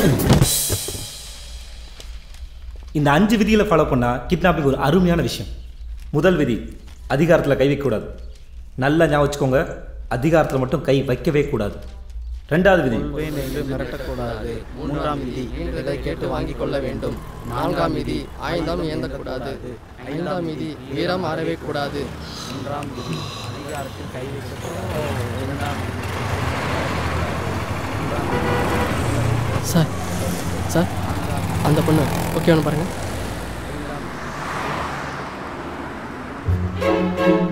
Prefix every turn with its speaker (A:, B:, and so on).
A: இந்த அஞ்சு விதிகளை ஃபாலோ பண்ணால் கிட்னாப்பிங் ஒரு அருமையான விஷயம் முதல் விதி அதிகாரத்தில் கை வைக்கக்கூடாது நல்லா ஞாபகம் வச்சுக்கோங்க அதிகாரத்தில் மட்டும் கை வைக்கவே கூடாது ரெண்டாவது விதி
B: கொள்வேன் என்று மிரட்டக்கூடாது மூன்றாம் விதி எதை கேட்டு வாங்கிக் கொள்ள வேண்டும் நான்காம் விதி ஆயுதம் ஏந்தக்கூடாது ஐந்தாம் விதி வீரம் ஆறவே கூடாது மூன்றாம் விதி அதிகாரத்தில் கை வைக்கக்கூடாது இரண்டாம் சார் சார் அந்த பொண்ணு ஓகே ஒன்று பாருங்கள்